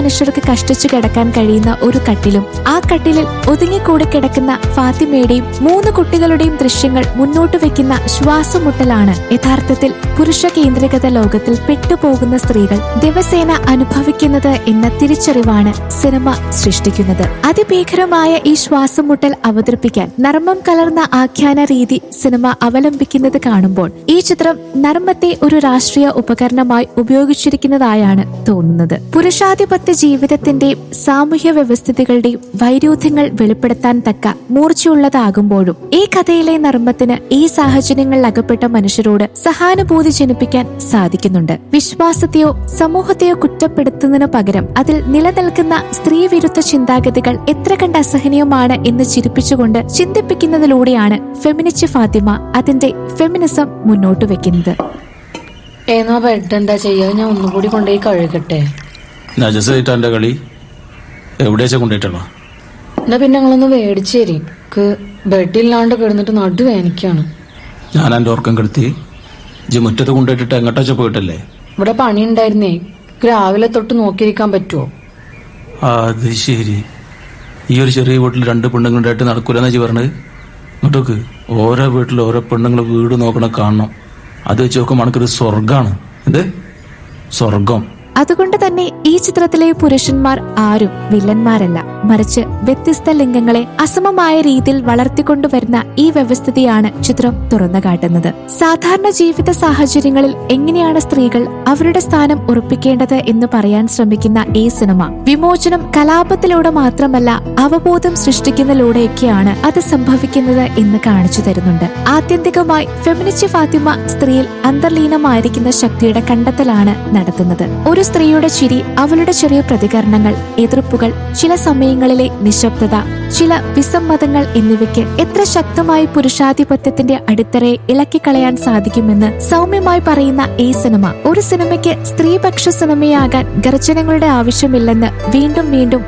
മനുഷ്യർക്ക് കഷ്ടിച്ചു കിടക്കാൻ കഴിയുന്ന ഒരു കട്ടിലും ആ കട്ടിലിൽ ഒതുങ്ങിക്കൂടി കിടക്കുന്ന ഫാത്തിമയുടെയും മൂന്ന് കുട്ടികളുടെയും ദൃശ്യങ്ങൾ മുന്നോട്ട് വെക്കുന്ന ശ്വാസമുട്ടലാണ് യഥാർത്ഥത്തിൽ പുരുഷ കേന്ദ്രീകൃത ലോകത്തിൽ പെട്ടുപോകുന്ന സ്ത്രീകൾ ദിവസേന അനുഭവിക്കുന്നത് എന്ന തിരിച്ചറിവാണ് സിനിമ സൃഷ്ടിക്കുന്നത് അതിഭീകരമായ ഈ ശ്വാസമുട്ടൽ അവതരിപ്പിക്കാൻ നർമ്മം കലർന്ന ആഖ്യാന രീതി സിനിമ അവലംബിക്കുന്നത് കാണുമ്പോൾ ഈ ചിത്രം നർമ്മത്തെ ഒരു രാഷ്ട്രീയ ഉപകരണമായി ഉപയോഗിച്ചിരിക്കുന്നതായാണ് തോന്നുന്നത് പുരുഷാധിപത്യ ജീവിതത്തിന്റെയും സാമൂഹ്യ വ്യവസ്ഥിതികളുടെയും വൈരുദ്ധ്യങ്ങൾ വെളിപ്പെടുത്താൻ തക്ക മൂർച്ചയുള്ളതാകുമ്പോഴും ഈ കഥയിലെ നർമ്മത്തിന് ഈ സാഹചര്യങ്ങളിൽ അകപ്പെട്ട മനുഷ്യരോട് സഹാനുഭൂതി ജനിപ്പിക്കാൻ സാധിക്കുന്നുണ്ട് വിശ്വാസത്തെയോ സമൂഹത്തെയോ കുറ്റപ്പെടുത്തുന്നതിനു പകരം അതിൽ നിലനിൽക്കുന്ന സ്ത്രീവിരുദ്ധ ചിന്താഗതികൾ എത്ര കണ്ട് അസഹനീയമാണ് എന്ന് ചിരിപ്പിച്ചുകൊണ്ട് ചിന്തിപ്പിക്കുന്നതിലൂടെയാണ് ഫെമിനിസ്റ്റ് ഫാത്തിമ അതിന്റെ ഫെമിനിസം മുന്നോട്ട് വെക്കുന്നത് എന്നാ ബെഡ് എന്താ ചെയ്യാ ഞാൻ ഒന്നുകൂടി കൊണ്ടുപോയി കഴുകട്ടെ നജസായിട്ട് എൻ്റെ കളി എവിടെയാച്ചാ കൊണ്ടുപോയിട്ടുള്ള എന്നാ പിന്നെ ഞങ്ങളൊന്ന് മേടിച്ചു തരും ബെഡില്ലാണ്ട് കിടന്നിട്ട് നടുവേനിക്കാണ് ഞാൻ എൻ്റെ ഉറക്കം കെടുത്തി ജി മുറ്റത്ത് കൊണ്ടുപോയിട്ടിട്ട് എങ്ങോട്ടാച്ച പോയിട്ടല്ലേ ഇവിടെ പണി ഉണ്ടായിരുന്നേ രാവിലെ തൊട്ട് നോക്കിയിരിക്കാൻ പറ്റുമോ അത് ശരി ഈ ഒരു ചെറിയ വീട്ടിൽ രണ്ട് പെണ്ണുങ്ങളുണ്ടായിട്ട് നടക്കൂലെന്നാ ജി പറഞ്ഞത് ഇങ്ങോട്ടോക്ക് ഓരോ വീട്ടിൽ ഓരോ പെണ്ണുങ്ങൾ വീട് നോക്കണ കാണണം അത് വെച്ച് നോക്കുമ്പോൾ നമുക്കൊരു സ്വർഗാണ് എന്ത് സ്വർഗം അതുകൊണ്ട് തന്നെ ഈ ചിത്രത്തിലെ പുരുഷന്മാർ ആരും വില്ലന്മാരല്ല മറിച്ച് വ്യത്യസ്ത ലിംഗങ്ങളെ അസമമായ രീതിയിൽ വളർത്തിക്കൊണ്ടുവരുന്ന ഈ വ്യവസ്ഥിതിയാണ് ചിത്രം തുറന്നു കാട്ടുന്നത് സാധാരണ ജീവിത സാഹചര്യങ്ങളിൽ എങ്ങനെയാണ് സ്ത്രീകൾ അവരുടെ സ്ഥാനം ഉറപ്പിക്കേണ്ടത് എന്ന് പറയാൻ ശ്രമിക്കുന്ന ഈ സിനിമ വിമോചനം കലാപത്തിലൂടെ മാത്രമല്ല അവബോധം സൃഷ്ടിക്കുന്നതിലൂടെയൊക്കെയാണ് അത് സംഭവിക്കുന്നത് എന്ന് കാണിച്ചു തരുന്നുണ്ട് ആത്യന്തികമായി ഫെമിനിസ്റ്റ് ഫാത്തിമ സ്ത്രീയിൽ അന്തർലീനമായിരിക്കുന്ന ശക്തിയുടെ കണ്ടെത്തലാണ് നടത്തുന്നത് ഒരു സ്ത്രീയുടെ ചിരി അവളുടെ ചെറിയ പ്രതികരണങ്ങൾ എതിർപ്പുകൾ ചില സമയങ്ങളിലെ നിശബ്ദത ചില വിസമ്മതങ്ങൾ എന്നിവയ്ക്ക് എത്ര ശക്തമായി പുരുഷാധിപത്യത്തിന്റെ അടിത്തറയെ ഇളക്കിക്കളയാൻ സാധിക്കുമെന്ന് സൗമ്യമായി പറയുന്ന ഈ സിനിമ ഒരു സിനിമയ്ക്ക് സ്ത്രീപക്ഷ സിനിമയാകാൻ ഗർജനങ്ങളുടെ ആവശ്യമില്ലെന്ന് വീണ്ടും വീണ്ടും